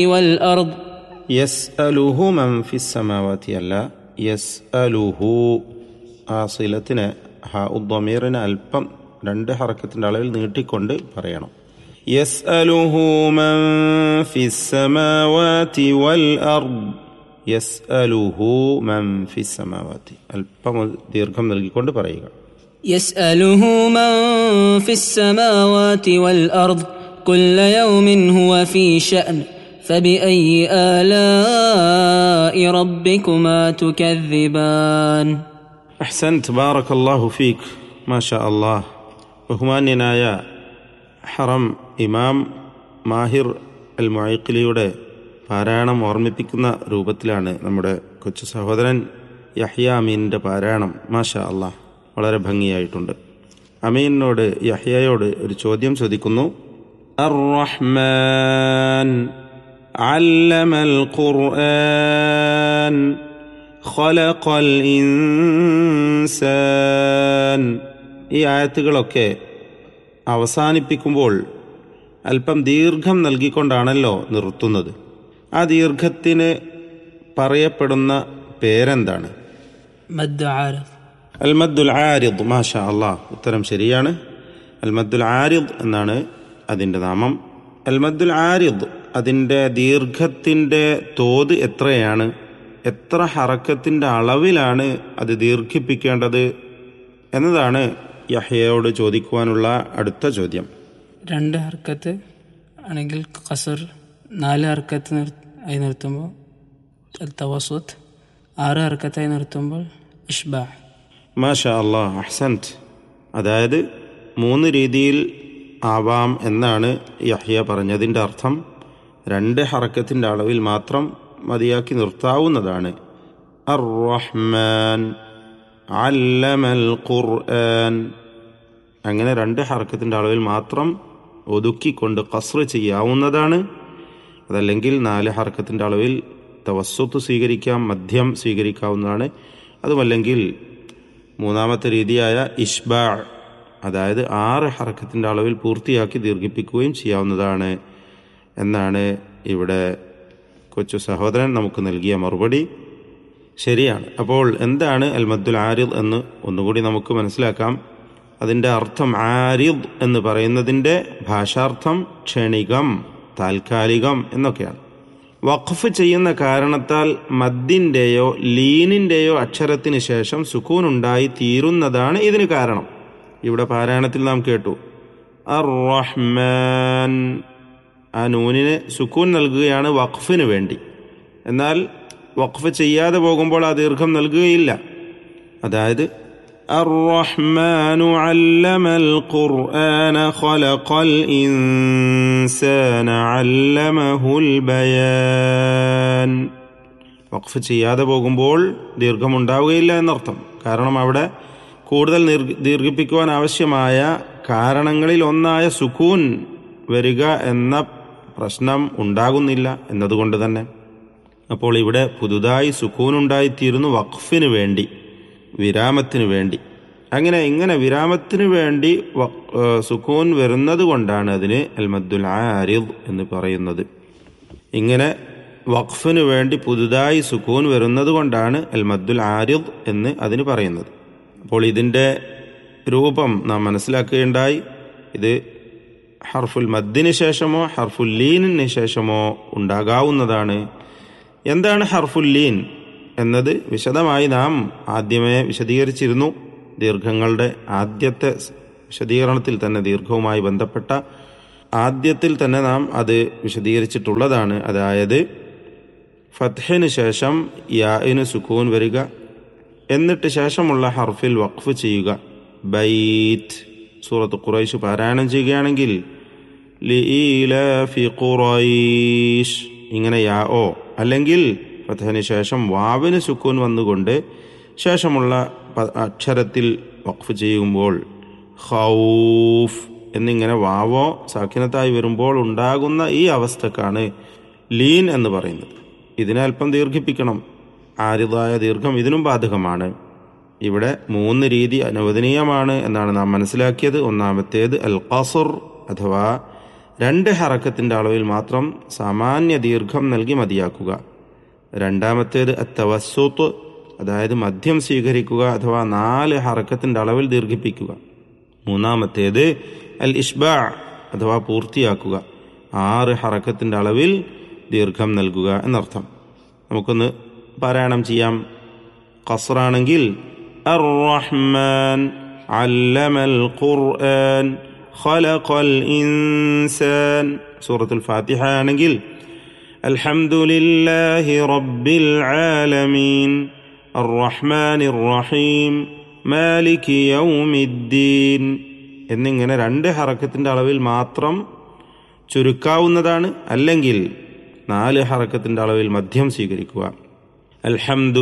والأرض യസ് അലുഹു മംഫി സമാവാത്തി അല്ല യസ് അലുഹു ആ സിലത്തിന് ഹ ഉദ്വമീറിന് അല്പം രണ്ട് ഹറക്കത്തിൻ്റെ അളവിൽ നീട്ടിക്കൊണ്ട് പറയണം യസ് അലുഹു മംഫി സമാവാത്തി വൽ അർദ് യസ് അലുഹു മംഫി സമാവാത്തി അല്പം ദീർഘം നൽകിക്കൊണ്ട് പറയുക يسأله من في السماوات والأرض كل يوم هو في شأن فبأي آلاء ربكما تكذبان അഹ്സൻത് ബാറക് അള്ളാഹു ഫീഖ് മാഷാ അള്ളാഹ് ബഹുമാന്യനായ ഹറം ഇമാം മാഹിർ അൽ മൊയ്ക്കിലിയുടെ പാരായണം ഓർമ്മിപ്പിക്കുന്ന രൂപത്തിലാണ് നമ്മുടെ കൊച്ചു സഹോദരൻ യഹ്യ അമീനിൻ്റെ പാരായണം മാഷാ അള്ളാഹ് വളരെ ഭംഗിയായിട്ടുണ്ട് അമീനോട് യഹ്യയോട് ഒരു ചോദ്യം ചോദിക്കുന്നു അർ റഹ്മാൻ علم القرآن خلق الإنسان ഈ ആയത്തുകളൊക്കെ അവസാനിപ്പിക്കുമ്പോൾ അല്പം ദീർഘം നൽകിക്കൊണ്ടാണല്ലോ നിർത്തുന്നത് ആ ദീർഘത്തിന് പറയപ്പെടുന്ന പേരെന്താണ് مد عارض അൽമദ്ദുൽ ആരിദ് മാഷ അള്ളാഹ് ഉത്തരം ശരിയാണ് അൽമദ്ദുൽ ആരിദ് എന്നാണ് അതിൻ്റെ നാമം അൽമദ്ദുൽ ആരിദ് അതിൻ്റെ ദീർഘത്തിൻ്റെ തോത് എത്രയാണ് എത്ര ഹറക്കത്തിൻ്റെ അളവിലാണ് അത് ദീർഘിപ്പിക്കേണ്ടത് എന്നതാണ് യഹ്യയോട് ചോദിക്കുവാനുള്ള അടുത്ത ചോദ്യം രണ്ട് ഹർക്കത്ത് ആണെങ്കിൽ കസർ നാല് ഹർക്കത്ത് നിർ ആയി നിർത്തുമ്പോൾ തവസുത്ത് ആറ് ഹർക്കത്തായി നിർത്തുമ്പോൾ ഇഷ്ബാ മാഷ അള്ളാഹ് അഹ്സൻറ്റ് അതായത് മൂന്ന് രീതിയിൽ ആവാം എന്നാണ് യഹ്യ പറഞ്ഞതിൻ്റെ അർത്ഥം രണ്ട് ഹറക്കത്തിൻ്റെ അളവിൽ മാത്രം മതിയാക്കി നിർത്താവുന്നതാണ് അർ റഹ്മാൻ അല്ലമൽ ഖുർആൻ അങ്ങനെ രണ്ട് ഹറക്കത്തിൻ്റെ അളവിൽ മാത്രം ഒതുക്കിക്കൊണ്ട് കസ്ർ ചെയ്യാവുന്നതാണ് അതല്ലെങ്കിൽ നാല് ഹർക്കത്തിൻ്റെ അളവിൽ തവസ്വത്ത് സ്വീകരിക്കാം മദ്യം സ്വീകരിക്കാവുന്നതാണ് അതുമല്ലെങ്കിൽ മൂന്നാമത്തെ രീതിയായ ഇഷ്ബാ അതായത് ആറ് ഹർക്കത്തിൻ്റെ അളവിൽ പൂർത്തിയാക്കി ദീർഘിപ്പിക്കുകയും ചെയ്യാവുന്നതാണ് എന്നാണ് ഇവിടെ കൊച്ചു സഹോദരൻ നമുക്ക് നൽകിയ മറുപടി ശരിയാണ് അപ്പോൾ എന്താണ് അൽ മദ്ദുൽ ആരിദ് എന്ന് ഒന്നുകൂടി നമുക്ക് മനസ്സിലാക്കാം അതിൻ്റെ അർത്ഥം ആരിദ് എന്ന് പറയുന്നതിൻ്റെ ഭാഷാർത്ഥം ക്ഷണികം താൽക്കാലികം എന്നൊക്കെയാണ് വഖഫ് ചെയ്യുന്ന കാരണത്താൽ മദ്ദിൻ്റെയോ ലീനിൻ്റെയോ അക്ഷരത്തിന് ശേഷം സുക്കൂൻ ഉണ്ടായി തീരുന്നതാണ് ഇതിന് കാരണം ഇവിടെ പാരായണത്തിൽ നാം കേട്ടു അർ റഹ്മാൻ ആ നൂനിന് സുക്കൂൻ നൽകുകയാണ് വഖഫിന് വേണ്ടി എന്നാൽ വഖഫ് ചെയ്യാതെ പോകുമ്പോൾ ആ ദീർഘം നൽകുകയില്ല അതായത് الرحمن علم القرآن خلق الإنسان علمه البيان വഖഫ് ചെയ്യാതെ പോകുമ്പോൾ ദീർഘമുണ്ടാവുകയില്ല എന്നർത്ഥം കാരണം അവിടെ കൂടുതൽ നീർ- ദീർഘിപ്പിക്കുവാൻ ആവശ്യമായ കാരണങ്ങളിൽ ഒന്നായ സുക്കൂൻ വരിക എന്ന പ്രശ്നം ഉണ്ടാകുന്നില്ല എന്നതുകൊണ്ട് തന്നെ അപ്പോൾ ഇവിടെ പുതുതായി സുക്കൂൻ ഉണ്ടായിത്തീരുന്നു വഖഫിന് വേണ്ടി വിരാമത്തിന് വേണ്ടി അങ്ങനെ ഇങ്ങനെ വിരാമത്തിന് വേണ്ടി വ- ഏഹ് സുക്കൂൻ വരുന്നത് കൊണ്ടാണ് അതിന് അൽമദ്ദുൽ ആരിദ് എന്ന് പറയുന്നത് ഇങ്ങനെ വഖഫിന് വേണ്ടി പുതുതായി സുക്കൂൻ വരുന്നത് കൊണ്ടാണ് അൽമദ്ദുൽ ആരിദ് എന്ന് അതിന് പറയുന്നത് അപ്പോൾ ഇതിൻ്റെ രൂപം നാം മനസ്സിലാക്കുകയുണ്ടായി ഇത് ഹർഫുൽ മദ്ദിന് ശേഷമോ ഹർഫുൽ ലീനിന് ശേഷമോ ഉണ്ടാകാവുന്നതാണ് എന്താണ് ഹർഫുൽ ലീൻ എന്നത് വിശദമായി നാം ആദ്യമേ വിശദീകരിച്ചിരുന്നു ദീർഘങ്ങളുടെ ആദ്യത്തെ സ് വിശദീകരണത്തിൽ തന്നെ ദീർഘവുമായി ബന്ധപ്പെട്ട ആദ്യത്തിൽ തന്നെ നാം അത് വിശദീകരിച്ചിട്ടുള്ളതാണ് അതായത് ഫത്ഹിന് ശേഷം യാഇന് സുക്കൂൻ വരിക എന്നിട്ട് ശേഷമുള്ള ഹർഫിൽ വഖഫ് ചെയ്യുക ബൈറ്റ് സൂറത്ത് ഖുറൈശ് പാരായണം ചെയ്യുകയാണെങ്കിൽ ലീലാഫി ഖുറൈശ് ഇങ്ങനെ യാ ഓ അല്ലെങ്കിൽ ഫതഹിന് ശേഷം വാവിന് സുക്കൂൻ വന്നുകൊണ്ട് ശേഷമുള്ള പ- അക്ഷരത്തിൽ വഖഫ് ചെയ്യുമ്പോൾ ഖൗഫ് എന്നിങ്ങനെ വാവോ സാക്കിനത്തായി വരുമ്പോൾ ഉണ്ടാകുന്ന ഈ അവസ്ഥക്കാണ് ലീൻ എന്ന് പറയുന്നത് ഇതിനെ അല്പം ദീർഘിപ്പിക്കണം ആരിതായ ദീർഘം ഇതിനും ബാധകമാണ് ഇവിടെ മൂന്ന് രീതി അനുവദനീയമാണ് എന്നാണ് നാം മനസ്സിലാക്കിയത് ഒന്നാമത്തേത് അൽ ഖസർ അഥവാ രണ്ട് ഹറക്കത്തിൻ്റെ അളവിൽ മാത്രം സാമാന്യ ദീർഘം നൽകി മതിയാക്കുക രണ്ടാമത്തേത് അത്തവസ്സുത്ത് അതായത് മദ്യം സ്വീകരിക്കുക അഥവാ നാല് ഹറക്കത്തിൻ്റെ അളവിൽ ദീർഘിപ്പിക്കുക മൂന്നാമത്തേത് അൽ ഇഷ്ബാ അഥവാ പൂർത്തിയാക്കുക ആറ് ഹറക്കത്തിൻ്റെ അളവിൽ ദീർഘം നൽകുക എന്നർത്ഥം നമുക്കൊന്ന് പാരായണം ചെയ്യാം ഖസ്റാണെങ്കിൽ الرحمن علم القرآن خلق الإنسان سورة الفاتحة ആണെങ്കിൽ الحمد لله رب العالمين الرحمن الرحيم مالك يوم الدين എന്നിങ്ങനെ രണ്ട് ഹറക്കത്തിൻ്റെ അളവിൽ മാത്രം ചുരുക്കാവുന്നതാണ് അല്ലെങ്കിൽ നാല് ഹറക്കത്തിൻ്റെ അളവിൽ മധ്യം സ്വീകരിക്കുക അൽഹംദു